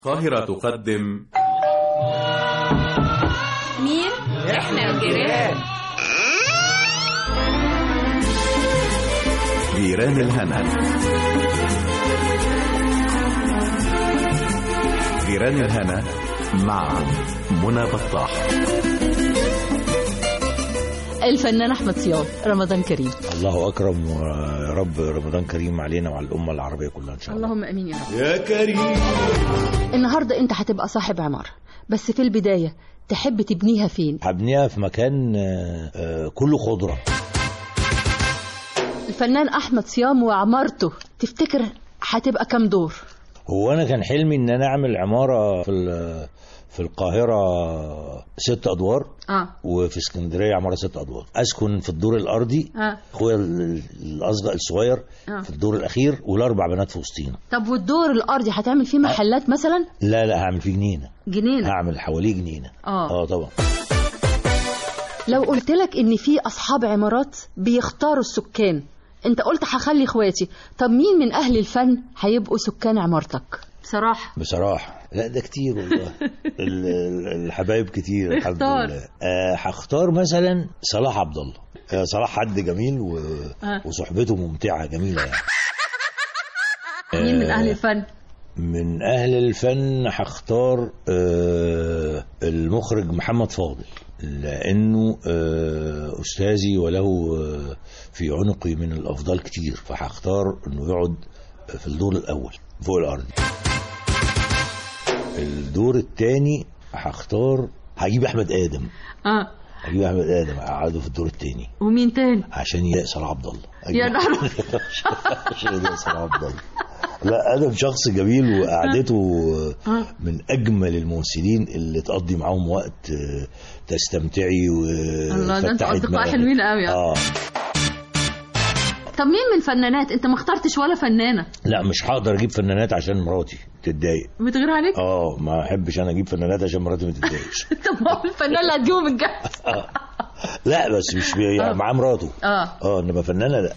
القاهرة تقدم مين؟ احنا الجيران جيران الهنا جيران الهنا مع منى بطاح الفنان احمد صيام رمضان كريم الله اكرم ويا رب رمضان كريم علينا وعلى الامه العربيه كلها ان شاء الله اللهم امين يا رب يا كريم النهارده انت هتبقى صاحب عماره بس في البدايه تحب تبنيها فين هبنيها في مكان آه، آه، كله خضره الفنان احمد صيام وعمارته تفتكر هتبقى كام دور هو انا كان حلمي ان انا اعمل عماره في ال- في القاهره ست ادوار اه وفي اسكندريه عماره ست ادوار اسكن في الدور الارضي اه اخويا ال- الاصغر الصغير آه. في الدور الاخير والاربع بنات في وسطينا طب والدور الارضي هتعمل فيه محلات مثلا لا لا هعمل فيه جنينه جنينه هعمل حواليه جنينه آه. اه طبعا لو قلت لك ان في اصحاب عمارات بيختاروا السكان انت قلت هخلي اخواتي طب مين من اهل الفن هيبقوا سكان عمارتك بصراحه بصراحة لا ده كتير والله ال- ال- الحبايب كتير الحمد اختار. لله آه، هختار مثلا صلاح عبد الله آه، صلاح حد جميل و... آه. وصحبته ممتعة جميلة يعني مين من اهل الفن من أهل الفن هختار آه، المخرج محمد فاضل لأنه آه، أستاذي وله آه، في عنقي من الأفضال كتير فهختار إنه يقعد في الدور الأول فوق الأرض الدور الثاني هختار هجيب أحمد آدم اه هجيب أحمد آدم أقعده في الدور الثاني ومين تاني عشان يلاقي صلاح عبد الله يا أجيب- نهار عشان يلاقي صلاح عبد الله لا ادم شخص جميل وقعدته آه. من اجمل الممثلين اللي تقضي معاهم وقت آه، تستمتعي و الله، ده انتوا فتحي أصدقاء دماغك. حلوين قوي يعني. اه طب مين من الفنانات انت ما اخترتش ولا فنانه لا مش هقدر اجيب فنانات عشان مراتي تتضايق بتغير عليك اه ما احبش انا اجيب فنانات عشان مراتي ما تتضايقش طب ما هو الفنان اللي هتجيبه من الجهاز لا بس مش يعني معاه مراته اه اه انما فنانه لا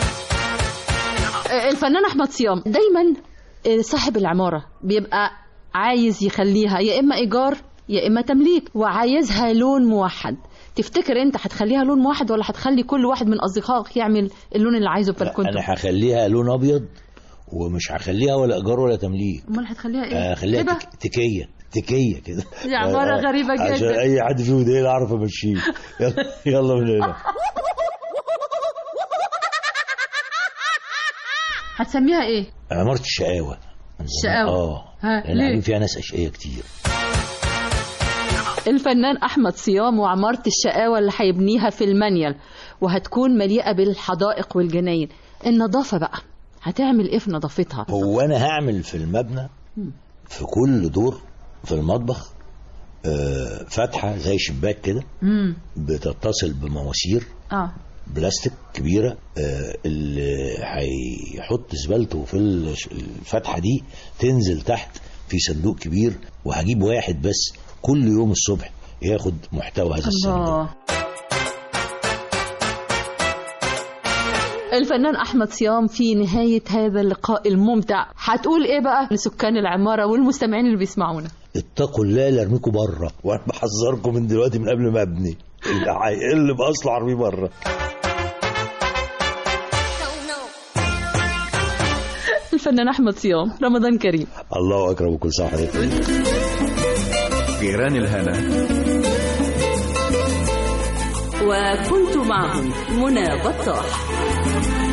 الفنان احمد صيام دايما آه، صاحب العماره بيبقى عايز يخليها يا اما ايجار يا اما تمليك وعايزها لون موحد تفتكر انت هتخليها لون موحد ولا هتخلي كل واحد من اصدقائك يعمل اللون اللي عايزه في لا، بلكونته انا هخليها لون ابيض ومش هخليها ولا ايجار ولا تمليك امال هتخليها ايه هخليها هبة؟ تك... تكيه تكيه كده دي عبارة آه، غريبة جدا. عشان اي حد فيهم ده اعرف امشيه يلا يلا من هنا هتسميها ايه عمارة الشقاوة الشقاوة. اه ها، لان ليه؟ قاعدين فيها ناس اشقياء كتير الفنان احمد صيام وعماره الشقاوه اللي هيبنيها في المانيال وهتكون مليئه بالحدائق والجناين النظافه بقى هتعمل ايه في نظافتها هو انا هعمل في المبنى في كل دور في المطبخ آه، فتحة زي شباك كده امم بتتصل بمواسير اه بلاستيك كبيرة آه، اللي هيحط زبالته في الش- الفتحة دي تنزل تحت في صندوق كبير وهجيب واحد بس كل يوم الصبح ياخد محتوى هذا الصندوق الله الفنان احمد صيام في نهايه هذا اللقاء الممتع هتقول ايه بقى لسكان العماره والمستمعين اللي بيسمعونا اتقوا الله لا ارميكم بره وانا بحذركم من دلوقتي من قبل ما ابني اللي هيقل باصله ارميه بره الفنان احمد صيام رمضان كريم الله اكرم وكل سنه وحضرتك طيب. جيران الهنا وكنت معهم منى بطاح